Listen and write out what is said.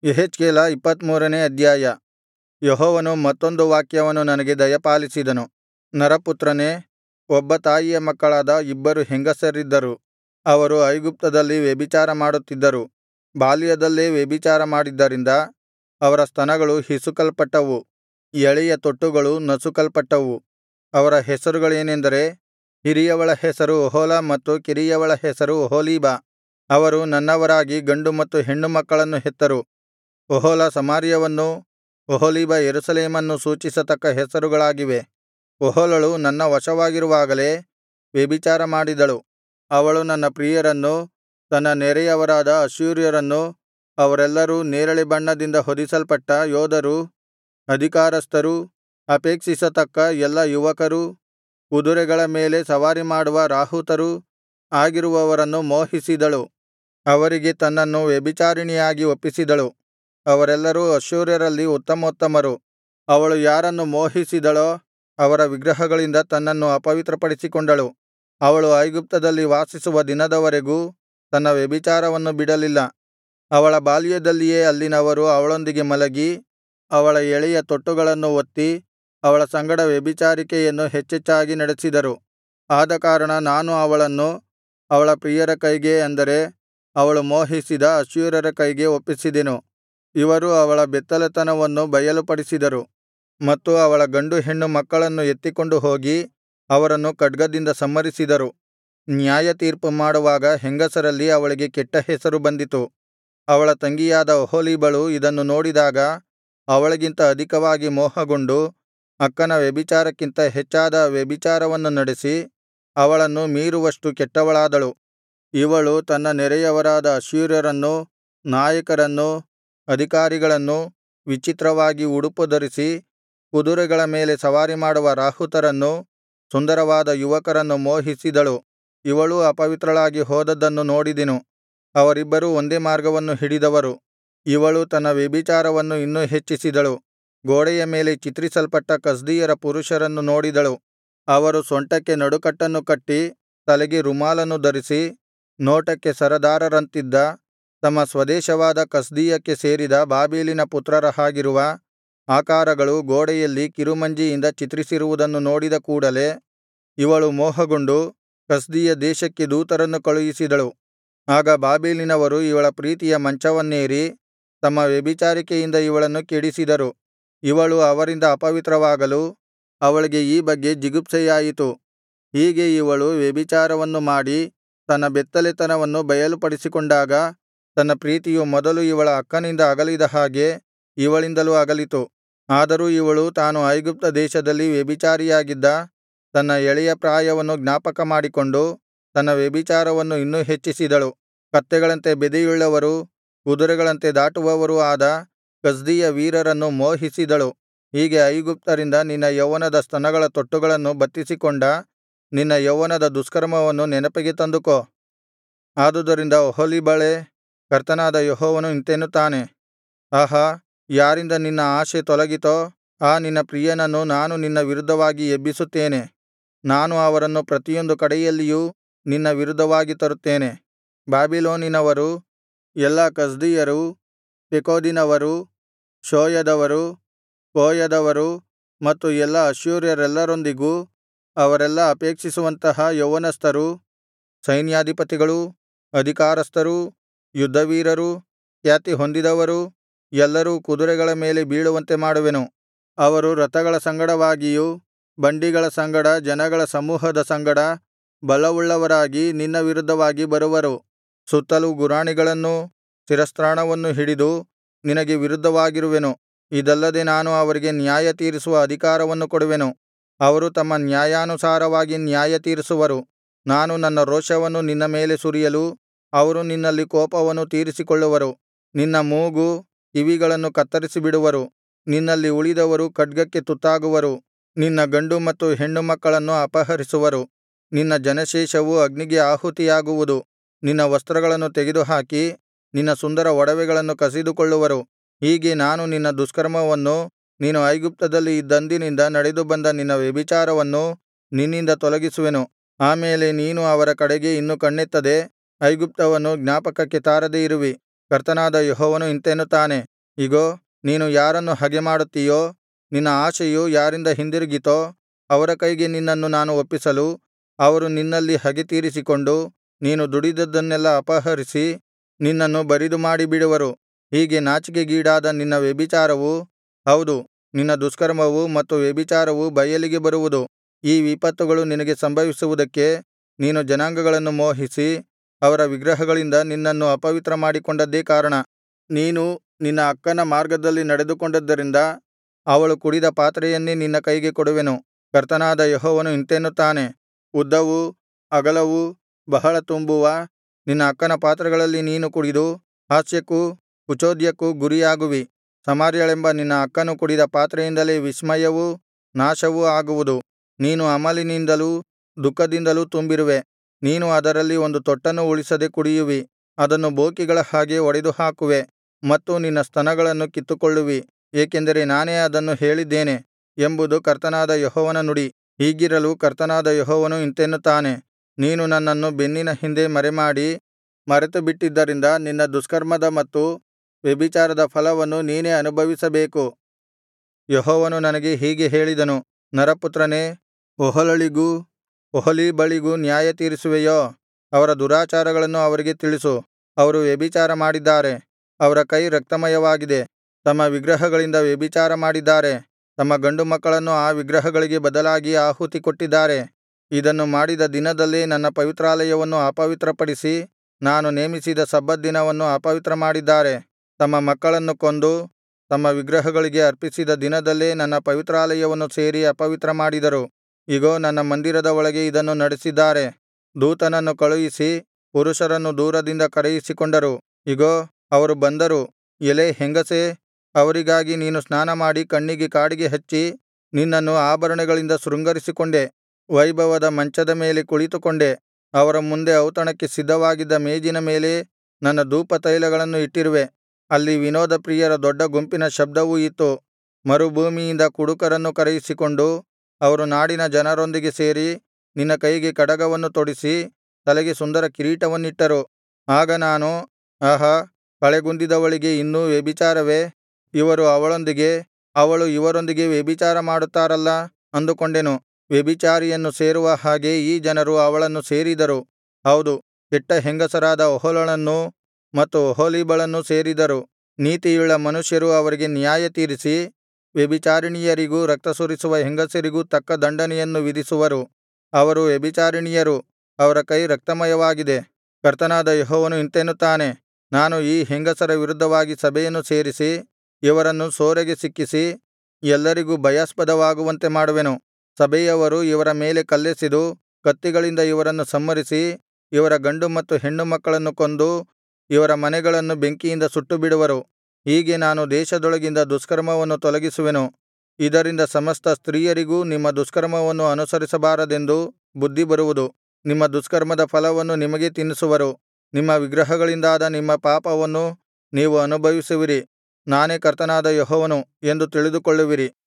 ಯೆಹೆಜ್ಕೇಲ ಇಪ್ಪತ್ತಮೂರನೇ ಅಧ್ಯಾಯ ಯೆಹೋವನು ಮತ್ತೊಂದು ವಾಕ್ಯವನ್ನು ನನಗೆ ದಯಪಾಲಿಸಿದನು ನರಪುತ್ರನೇ ಒಬ್ಬ ತಾಯಿಯ ಮಕ್ಕಳಾದ ಇಬ್ಬರು ಹೆಂಗಸರಿದ್ದರು ಅವರು ಐಗುಪ್ತದಲ್ಲಿ ವ್ಯಭಿಚಾರ ಮಾಡುತ್ತಿದ್ದರು ಬಾಲ್ಯದಲ್ಲೇ ವ್ಯಭಿಚಾರ ಮಾಡಿದ್ದರಿಂದ ಅವರ ಸ್ತನಗಳು ಹಿಸುಕಲ್ಪಟ್ಟವು ಎಳೆಯ ತೊಟ್ಟುಗಳು ನಸುಕಲ್ಪಟ್ಟವು ಅವರ ಹೆಸರುಗಳೇನೆಂದರೆ ಹಿರಿಯವಳ ಹೆಸರು ಒಹೊಲ ಮತ್ತು ಕಿರಿಯವಳ ಹೆಸರು ಒಹೊಲೀಬ ಅವರು ನನ್ನವರಾಗಿ ಗಂಡು ಮತ್ತು ಹೆಣ್ಣು ಮಕ್ಕಳನ್ನು ಹೆತ್ತರು ಒಹೊಲ ಸಮಾರ್ಯವನ್ನೂ ಒಹೊಲೀಬ ಯೆರೂಸಲೇಮನ್ನೂ ಸೂಚಿಸತಕ್ಕ ಹೆಸರುಗಳಾಗಿವೆ ಒಹೊಲಳು ನನ್ನ ವಶವಾಗಿರುವಾಗಲೇ ವ್ಯಭಿಚಾರ ಮಾಡಿದಳು ಅವಳು ನನ್ನ ಪ್ರಿಯರನ್ನೂ ತನ್ನ ನೆರೆಯವರಾದ ಅಶ್ಶೂರ್ಯರನ್ನೂ ಅವರೆಲ್ಲರೂ ನೇರಳೆ ಬಣ್ಣದಿಂದ ಹೊದಿಸಲ್ಪಟ್ಟ ಯೋಧರೂ ಅಧಿಕಾರಸ್ಥರೂ ಅಪೇಕ್ಷಿಸತಕ್ಕ ಎಲ್ಲಾ ಯುವಕರೂ ಕುದುರೆಗಳ ಮೇಲೆ ಸವಾರಿಮಾಡುವ ರಾಹುತರೂ ಆಗಿರುವವರನ್ನು ಮೋಹಿಸಿದಳು ಅವರಿಗೆ ತನ್ನನ್ನು ವ್ಯಭಿಚಾರಿಣಿಯಾಗಿ ಒಪ್ಪಿಸಿದಳು ಅವರೆಲ್ಲರೂ ಅಶ್ಶೂರ್ಯರಲ್ಲಿ ಉತ್ತಮೋತ್ತಮರು ಅವಳು ಯಾರನ್ನು ಮೋಹಿಸಿದಳೋ ಅವರ ವಿಗ್ರಹಗಳಿಂದ ತನ್ನನ್ನು ಅಪವಿತ್ರಪಡಿಸಿಕೊಂಡಳು ಅವಳು ಐಗುಪ್ತದಲ್ಲಿ ವಾಸಿಸುವ ದಿನದವರೆಗೂ ತನ್ನ ವ್ಯಭಿಚಾರವನ್ನು ಬಿಡಲಿಲ್ಲ ಅವಳ ಬಾಲ್ಯದಲ್ಲಿಯೇ ಅಲ್ಲಿನವರು ಅವಳೊಂದಿಗೆ ಮಲಗಿ ಅವಳ ಎಳೆಯ ತೊಟ್ಟುಗಳನ್ನು ಒತ್ತಿ ಅವಳ ಸಂಗಡ ವ್ಯಭಿಚಾರಿಕೆಯನ್ನು ಹೆಚ್ಚೆಚ್ಚಾಗಿ ನಡೆಸಿದರು ಆದಕಾರಣ ನಾನು ಅವಳನ್ನು ಅವಳ ಪ್ರಿಯರ ಕೈಗೆ ಅಂದರೆ ಅವಳು ಮೋಹಿಸಿದ ಅಶ್ಶೂರ್ಯರ ಕೈಗೆ ಒಪ್ಪಿಸಿದೆನು ಇವರು ಅವಳ ಬೆತ್ತಲೆತನವನ್ನು ಬಯಲುಪಡಿಸಿದರು ಮತ್ತು ಅವಳ ಗಂಡು ಹೆಣ್ಣು ಮಕ್ಕಳನ್ನು ಎತ್ತಿಕೊಂಡು ಹೋಗಿ ಅವರನ್ನು ಖಡ್ಗದಿಂದ ಸಂಹರಿಸಿದರು ನ್ಯಾಯತೀರ್ಪು ಮಾಡುವಾಗ ಹೆಂಗಸರಲ್ಲಿ ಅವಳಿಗೆ ಕೆಟ್ಟ ಹೆಸರು ಬಂದಿತು ಅವಳ ತಂಗಿಯಾದ ಒಹೊಲೀಬಳು ಇದನ್ನು ನೋಡಿದಾಗ ಅವಳಿಗಿಂತ ಅಧಿಕವಾಗಿ ಮೋಹಗೊಂಡು ಅಕ್ಕನ ವ್ಯಭಿಚಾರಕ್ಕಿಂತ ಹೆಚ್ಚಾದ ವ್ಯಭಿಚಾರವನ್ನು ನಡೆಸಿ ಅವಳನ್ನು ಮೀರುವಷ್ಟು ಕೆಟ್ಟವಳಾದಳು ಇವಳು ತನ್ನ ನೆರೆಯವರಾದ ಅಶ್ಶೂರ್ಯರನ್ನೂ ನಾಯಕರನ್ನೂ ಅಧಿಕಾರಿಗಳನ್ನೂ ವಿಚಿತ್ರವಾಗಿ ಉಡುಪು ಧರಿಸಿ ಕುದುರೆಗಳ ಮೇಲೆ ಸವಾರಿಮಾಡುವ ರಾಹುತರನ್ನೂ ಸುಂದರವಾದ ಯುವಕರನ್ನು ಮೋಹಿಸಿದಳು ಇವಳೂ ಅಪವಿತ್ರಳಾಗಿ ಹೋದದ್ದನ್ನು ನೋಡಿದೆನು ಅವರಿಬ್ಬರೂ ಒಂದೇ ಮಾರ್ಗವನ್ನು ಹಿಡಿದವರು ಇವಳು ತನ್ನ ವ್ಯಭಿಚಾರವನ್ನು ಇನ್ನೂ ಹೆಚ್ಚಿಸಿದಳು ಗೋಡೆಯ ಮೇಲೆ ಚಿತ್ರಿಸಲ್ಪಟ್ಟ ಕಸ್ದೀಯರ ಪುರುಷರನ್ನು ನೋಡಿದಳು ಅವರು ಸೊಂಟಕ್ಕೆ ನಡುಕಟ್ಟನ್ನು ಕಟ್ಟಿ ತಲೆಗೆ ರುಮಾಲನ್ನು ಧರಿಸಿ ನೋಟಕ್ಕೆ ಸರದಾರರಂತಿದ್ದ ತಮ್ಮ ಸ್ವದೇಶವಾದ ಕಸ್ದೀಯಕ್ಕೆ ಸೇರಿದ ಬಾಬೆಲಿನ ಪುತ್ರರ ಹಾಗಿರುವ ಆಕಾರಗಳು ಗೋಡೆಯಲ್ಲಿ ಕಿರುಮಂಜಿಯಿಂದ ಚಿತ್ರಿಸಿರುವುದನ್ನು ನೋಡಿದ ಕೂಡಲೆ ಇವಳು ಮೋಹಗೊಂಡು ಕಸ್ದೀಯ ದೇಶಕ್ಕೆ ದೂತರನ್ನು ಕಳುಹಿಸಿದಳು ಆಗ ಬಾಬೆಲಿನವರು ಇವಳ ಪ್ರೀತಿಯ ಮಂಚವನ್ನೇರಿ ತಮ್ಮ ವ್ಯಭಿಚಾರಿಕೆಯಿಂದ ಇವಳನ್ನು ಕೆಡಿಸಿದರು ಇವಳು ಅವರಿಂದ ಅಪವಿತ್ರವಾಗಲು ಅವಳಿಗೆ ಈ ಬಗ್ಗೆ ಜಿಗುಪ್ಸೆಯಾಯಿತು ಹೀಗೆ ಇವಳು ವ್ಯಭಿಚಾರವನ್ನು ಮಾಡಿ ತನ್ನ ಬೆತ್ತಲೆತನವನ್ನು ಬಯಲುಪಡಿಸಿಕೊಂಡಾಗ ತನ್ನ ಪ್ರೀತಿಯು ಮೊದಲು ಇವಳ ಅಕ್ಕನಿಂದ ಅಗಲಿದ ಹಾಗೆ ಇವಳಿಂದಲೂ ಅಗಲಿತು ಆದರೂ ಇವಳು ತಾನು ಐಗುಪ್ತ ದೇಶದಲ್ಲಿ ವ್ಯಭಿಚಾರಿಯಾಗಿದ್ದ ತನ್ನ ಎಳೆಯ ಪ್ರಾಯವನ್ನು ಜ್ಞಾಪಕಮಾಡಿಕೊಂಡು ತನ್ನ ವ್ಯಭಿಚಾರವನ್ನು ಇನ್ನೂ ಹೆಚ್ಚಿಸಿದಳು ಕತ್ತೆಗಳಂತೆ ಬೆದೆಯುಳ್ಳವರೂ ಕುದುರೆಗಳಂತೆ ದಾಟುವವರೂ ಆದ ಕಸ್ದೀಯ ವೀರರನ್ನು ಮೋಹಿಸಿದಳು ಹೀಗೆ ಐಗುಪ್ತರಿಂದ ನಿನ್ನ ಯೌವನದ ಸ್ತನಗಳ ತೊಟ್ಟುಗಳನ್ನು ಬತ್ತಿಸಿಕೊಂಡ ನಿನ್ನ ಯೌವನದ ದುಷ್ಕರ್ಮವನ್ನು ನೆನಪಿಗೆ ತಂದುಕೋ ಆದುದರಿಂದ ಒಹೊಲೀಬಳೇ ಕರ್ತನಾದ ಯೆಹೋವನು ಇಂತೆನ್ನುತ್ತಾನೆ ಆಹಾ ಯಾರಿಂದ ನಿನ್ನ ಆಶೆ ತೊಲಗಿತೋ ಆ ನಿನ್ನ ಪ್ರಿಯನನ್ನು ನಾನು ನಿನ್ನ ವಿರುದ್ಧವಾಗಿ ಎಬ್ಬಿಸುತ್ತೇನೆ ನಾನು ಅವರನ್ನು ಪ್ರತಿಯೊಂದು ಕಡೆಯಲ್ಲಿಯೂ ನಿನ್ನ ವಿರುದ್ಧವಾಗಿ ತರುತ್ತೇನೆ ಬಾಬಿಲೋನಿನವರು ಎಲ್ಲಾ ಕಸ್ದೀಯರು ಪೆಕೋದಿನವರು ಶೋಯದವರು ಕೋಯದವರು ಮತ್ತು ಎಲ್ಲಾ ಅಶ್ಶೂರ್ಯರೆಲ್ಲರೊಂದಿಗೂ ಅವರೆಲ್ಲಾ ಅಪೇಕ್ಷಿಸುವಂತಹ ಯೌವನಸ್ಥರೂ ಸೈನ್ಯಾಧಿಪತಿಗಳೂ ಅಧಿಕಾರಸ್ಥರೂ ಯುದ್ಧವೀರರೂ ಖ್ಯಾತಿ ಹೊಂದಿದವರೂ ಎಲ್ಲರೂ ಕುದುರೆಗಳ ಮೇಲೆ ಬೀಳುವಂತೆ ಮಾಡುವೆನು ಅವರು ರಥಗಳ ಸಂಗಡವಾಗಿಯೂ ಬಂಡಿಗಳ ಸಂಗಡ ಜನಗಳ ಸಮೂಹದ ಸಂಗಡ ಬಲವುಳ್ಳವರಾಗಿ ನಿನ್ನ ವಿರುದ್ಧವಾಗಿ ಬರುವರು ಸುತ್ತಲೂ ಗುರಾಣಿಗಳನ್ನೂ ಶಿರಸ್ತ್ರಾಣವನ್ನೂ ಹಿಡಿದು ನಿನಗೆ ವಿರುದ್ಧವಾಗಿರುವೆನು ಇದಲ್ಲದೆ ನಾನು ಅವರಿಗೆ ನ್ಯಾಯತೀರಿಸುವ ಅಧಿಕಾರವನ್ನು ಕೊಡುವೆನು ಅವರು ತಮ್ಮ ನ್ಯಾಯಾನುಸಾರವಾಗಿ ನ್ಯಾಯತೀರಿಸುವರು ನಾನು ನನ್ನ ರೋಷವನ್ನು ನಿನ್ನ ಮೇಲೆ ಸುರಿಯಲು ಅವರು ನಿನ್ನಲ್ಲಿ ಕೋಪವನ್ನು ತೀರಿಸಿಕೊಳ್ಳುವರು ನಿನ್ನ ಮೂಗು ಕಿವಿಗಳನ್ನು ಕತ್ತರಿಸಿಬಿಡುವರು ನಿನ್ನಲ್ಲಿ ಉಳಿದವರು ಖಡ್ಗಕ್ಕೆ ತುತ್ತಾಗುವರು ನಿನ್ನ ಗಂಡು ಮತ್ತು ಹೆಣ್ಣು ಮಕ್ಕಳನ್ನು ಅಪಹರಿಸುವರು ನಿನ್ನ ಜನಶೇಷವು ಅಗ್ನಿಗೆ ಆಹುತಿಯಾಗುವುದು ನಿನ್ನ ವಸ್ತ್ರಗಳನ್ನು ತೆಗೆದುಹಾಕಿ ನಿನ್ನ ಸುಂದರ ಒಡವೆಗಳನ್ನು ಕಸಿದುಕೊಳ್ಳುವರು ಹೀಗೆ ನಾನು ನಿನ್ನ ದುಷ್ಕರ್ಮವನ್ನೂ ನೀನು ಐಗುಪ್ತದಲ್ಲಿ ಇದ್ದಂದಿನಿಂದ ನಡೆದು ಬಂದ ನಿನ್ನ ವ್ಯಭಿಚಾರವನ್ನೂ ನಿನ್ನಿಂದ ತೊಲಗಿಸುವೆನು ಆ ಮೇಲೆ ನೀನು ಅವರ ಕಡೆಗೆ ಇನ್ನು ಕಣ್ಣೆತ್ತದೆ ಐಗುಪ್ತವನ್ನು ಜ್ಞಾಪಕಕ್ಕೆ ತಾರದೆ ಇರುವಿ ಕರ್ತನಾದ ಯೆಹೋವನು ಇಂತೆನ್ನುತ್ತಾನೆ ಇಗೋ ನೀನು ಯಾರನ್ನು ಹಗೆಮಾಡುತ್ತೀಯೋ ನಿನ್ನ ಆಶೆಯು ಯಾರಿಂದ ಹಿಂದಿರುಗಿತೋ ಅವರ ಕೈಗೆ ನಿನ್ನನ್ನು ನಾನು ಒಪ್ಪಿಸಲು ಅವರು ನಿನ್ನಲ್ಲಿ ಹಗೆ ತೀರಿಸಿಕೊಂಡು ನೀನು ದುಡಿದದ್ದನ್ನೆಲ್ಲಾ ಅಪಹರಿಸಿ ನಿನ್ನನ್ನು ಬರಿದು ಮಾಡಿಬಿಡುವರು ಹೀಗೆ ನಾಚಿಕೆಗೀಡಾದ ನಿನ್ನ ವ್ಯಭಿಚಾರವು ಹೌದು ನಿನ್ನ ದುಷ್ಕರ್ಮವು ಮತ್ತು ವ್ಯಭಿಚಾರವು ಬಯಲಿಗೆ ಬರುವುದು ಈ ವಿಪತ್ತುಗಳು ನಿನಗೆ ಸಂಭವಿಸುವುದಕ್ಕೆ ನೀನು ಜನಾಂಗಗಳನ್ನು ಮೋಹಿಸಿ ಅವರ ವಿಗ್ರಹಗಳಿಂದ ನಿನ್ನನ್ನು ಅಪವಿತ್ರ ಮಾಡಿಕೊಂಡದ್ದೇ ಕಾರಣ ನೀನು ನಿನ್ನ ಅಕ್ಕನ ಮಾರ್ಗದಲ್ಲಿ ನಡೆದುಕೊಂಡದ್ದರಿಂದ ಅವಳು ಕುಡಿದ ಪಾತ್ರೆಯನ್ನೇ ನಿನ್ನ ಕೈಗೆ ಕೊಡುವೆನು ಕರ್ತನಾದ ಯೆಹೋವನು ಇಂತೆನ್ನುತ್ತಾನೆ ಉದ್ದವೂ ಅಗಲವೂ ಬಹಳ ತುಂಬುವ ನಿನ್ನ ಅಕ್ಕನ ಪಾತ್ರೆಗಳಲ್ಲಿ ನೀನು ಕುಡಿದು ಹಾಸ್ಯಕ್ಕೂ ಕುಚೋದ್ಯಕ್ಕೂ ಗುರಿಯಾಗುವಿ ಸಮಾರ್ಯಳೆಂಬ ನಿನ್ನ ಅಕ್ಕನು ಕುಡಿದ ಪಾತ್ರೆಯಿಂದಲೇ ವಿಸ್ಮಯವೂ ನಾಶವೂ ಆಗುವುದು ನೀನು ಅಮಲಿನಿಂದಲೂ ದುಃಖದಿಂದಲೂ ತುಂಬಿರುವೆ ನೀನು ಅದರಲ್ಲಿ ಒಂದು ತೊಟ್ಟನ್ನೂ ಉಳಿಸದೆ ಕುಡಿಯುವಿ ಅದನ್ನು ಬೋಕಿಗಳ ಹಾಗೆ ಒಡೆದುಹಾಕುವೆ ಮತ್ತು ನಿನ್ನ ಸ್ತನಗಳನ್ನು ಕಿತ್ತುಕೊಳ್ಳುವಿ ಏಕೆಂದರೆ ನಾನೇ ಅದನ್ನು ಹೇಳಿದ್ದೇನೆ ಎಂಬುದು ಕರ್ತನಾದ ಯೆಹೋವನ ನುಡಿ ಹೀಗಿರಲು ಕರ್ತನಾದ ಯೆಹೋವನು ಇಂತೆನ್ನುತ್ತಾನೆ ನೀನು ನನ್ನನ್ನು ಬೆನ್ನಿನ ಹಿಂದೆ ಮರೆಮಾಡಿ ಮರೆತುಬಿಟ್ಟಿದ್ದರಿಂದ ನಿನ್ನ ದುಷ್ಕರ್ಮದ ಮತ್ತು ವ್ಯಭಿಚಾರದ ಫಲವನ್ನು ನೀನೇ ಅನುಭವಿಸಬೇಕು ಯೆಹೋವನು ನನಗೆ ಹೀಗೆ ಹೇಳಿದನು ನರಪುತ್ರನೇ ಒಹೊಲಳಿಗೂ ಒಹೊಲೀಬಳಿಗೂ ನ್ಯಾಯತೀರಿಸುವೆಯೋ ಅವರ ದುರಾಚಾರಗಳನ್ನು ಅವರಿಗೆ ತಿಳಿಸು ಅವರು ವ್ಯಭಿಚಾರ ಮಾಡಿದ್ದಾರೆ ಅವರ ಕೈ ರಕ್ತಮಯವಾಗಿದೆ ತಮ್ಮ ವಿಗ್ರಹಗಳಿಂದ ವ್ಯಭಿಚಾರ ಮಾಡಿದ್ದಾರೆ ತಮ್ಮ ಗಂಡು ಮಕ್ಕಳನ್ನು ಆ ವಿಗ್ರಹಗಳಿಗೆ ಬದಲಾಗಿ ಆಹುತಿ ಕೊಟ್ಟಿದ್ದಾರೆ ಇದನ್ನು ಮಾಡಿದ ದಿನದಲ್ಲೇ ನನ್ನ ಪವಿತ್ರಾಲಯವನ್ನು ಅಪವಿತ್ರಪಡಿಸಿ ನಾನು ನೇಮಿಸಿದ ಸಬ್ಬತ್ ದಿನವನ್ನು ಅಪವಿತ್ರ ಮಾಡಿದ್ದಾರೆ ತಮ್ಮ ಮಕ್ಕಳನ್ನು ಕೊಂದು ತಮ್ಮ ವಿಗ್ರಹಗಳಿಗೆ ಅರ್ಪಿಸಿದ ದಿನದಲ್ಲೇ ನನ್ನ ಪವಿತ್ರಾಲಯವನ್ನು ಸೇರಿ ಅಪವಿತ್ರ ಮಾಡಿದರು ಇಗೋ ನನ್ನ ಮಂದಿರದ ಒಳಗೆ ಇದನ್ನು ನಡೆಸಿದ್ದಾರೆ ದೂತನನ್ನು ಕಳುಹಿಸಿ ಪುರುಷರನ್ನು ದೂರದಿಂದ ಕರೆಯಿಸಿಕೊಂಡರು ಇಗೋ ಅವರು ಬಂದರು ಎಲೇ ಹೆಂಗಸೇ ಅವರಿಗಾಗಿ ನೀನು ಸ್ನಾನಮಾಡಿ ಕಣ್ಣಿಗೆ ಕಾಡಿಗೆ ಹಚ್ಚಿ ನಿನ್ನನ್ನು ಆಭರಣಗಳಿಂದ ಶೃಂಗರಿಸಿಕೊಂಡೆ ವೈಭವದ ಮಂಚದ ಮೇಲೆ ಕುಳಿತುಕೊಂಡೆ ಅವರ ಮುಂದೆ ಔತಣಕ್ಕೆ ಸಿದ್ಧವಾಗಿದ್ದ ಮೇಜಿನ ಮೇಲೆ ನನ್ನ ಧೂಪತೈಲಗಳನ್ನು ಇಟ್ಟಿರುವೆ ಅಲ್ಲಿ ವಿನೋದ ಪ್ರಿಯರ ದೊಡ್ಡ ಗುಂಪಿನ ಶಬ್ದವೂ ಇತ್ತು ಮರುಭೂಮಿಯಿಂದ ಕುಡುಕರನ್ನು ಕರೆಯಿಸಿಕೊಂಡು ಅವರು ನಾಡಿನ ಜನರೊಂದಿಗೆ ಸೇರಿ ನಿನ್ನ ಕೈಗೆ ಕಡಗವನ್ನು ತೊಡಿಸಿ ತಲೆಗೆ ಸುಂದರ ಕಿರೀಟವನ್ನಿಟ್ಟರು ಆಗ ನಾನು ಆಹಾ ಕಳೆಗುಂದಿದವಳಿಗೆ ಇನ್ನೂ ವ್ಯಭಿಚಾರವೇ ಇವರು ಅವಳೊಂದಿಗೆ ಅವಳು ಇವರೊಂದಿಗೆ ವ್ಯಭಿಚಾರ ಮಾಡುತ್ತಾರಲ್ಲಾ ಅಂದುಕೊಂಡೆನು ವ್ಯಭಿಚಾರಿಯನ್ನು ಸೇರುವ ಹಾಗೆ ಈ ಜನರು ಅವಳನ್ನು ಸೇರಿದರು ಹೌದು ಕೆಟ್ಟ ಹೆಂಗಸರಾದ ಒಹೊಲಳನ್ನೂ ಮತ್ತು ಒಹೊಲೀಬಳನ್ನೂ ಸೇರಿದರು ನೀತಿಯುಳ್ಳ ಮನುಷ್ಯರು ಅವರಿಗೆ ನ್ಯಾಯತೀರಿಸಿ ವ್ಯಭಿಚಾರಿಣಿಯರಿಗೂ ರಕ್ತಸುರಿಸುವ ಹೆಂಗಸರಿಗೂ ತಕ್ಕ ದಂಡನೆಯನ್ನು ವಿಧಿಸುವರು ಅವರು ವ್ಯಭಿಚಾರಿಣಿಯರು ಅವರ ಕೈ ರಕ್ತಮಯವಾಗಿದೆ ಕರ್ತನಾದ ಯೆಹೋವನು ಇಂತೆನ್ನುತ್ತಾನೆ ನಾನು ಈ ಹೆಂಗಸರ ವಿರುದ್ಧವಾಗಿ ಸಭೆಯನ್ನು ಸೇರಿಸಿ ಇವರನ್ನು ಸೂರೆಗೆ ಸಿಕ್ಕಿಸಿ ಎಲ್ಲರಿಗೂ ಭಯಾಸ್ಪದವಾಗುವಂತೆ ಮಾಡುವೆನು ಸಭೆಯವರು ಇವರ ಮೇಲೆ ಕಲ್ಲೆಸೆದು ಕತ್ತಿಗಳಿಂದ ಇವರನ್ನು ಸಂಹರಿಸಿ ಇವರ ಗಂಡು ಮತ್ತು ಹೆಣ್ಣು ಮಕ್ಕಳನ್ನು ಕೊಂದು ಇವರ ಮನೆಗಳನ್ನು ಬೆಂಕಿಯಿಂದ ಸುಟ್ಟುಬಿಡುವರು ಹೀಗೆ ನಾನು ದೇಶದೊಳಗಿಂದ ದುಷ್ಕರ್ಮವನ್ನು ತೊಲಗಿಸುವೆನು ಇದರಿಂದ ಸಮಸ್ತ ಸ್ತ್ರೀಯರಿಗೂ ನಿಮ್ಮ ದುಷ್ಕರ್ಮವನ್ನು ಅನುಸರಿಸಬಾರದೆಂದು ಬುದ್ಧಿ ಬರುವುದು ನಿಮ್ಮ ದುಷ್ಕರ್ಮದ ಫಲವನ್ನು ನಿಮಗೇ ತಿನ್ನಿಸುವರು ನಿಮ್ಮ ವಿಗ್ರಹಗಳಿಂದಾದ ನಿಮ್ಮ ಪಾಪವನ್ನು ನೀವು ಅನುಭವಿಸುವಿರಿ ನಾನೇ ಕರ್ತನಾದ ಯೆಹೋವನು ಎಂದು ತಿಳಿದುಕೊಳ್ಳುವಿರಿ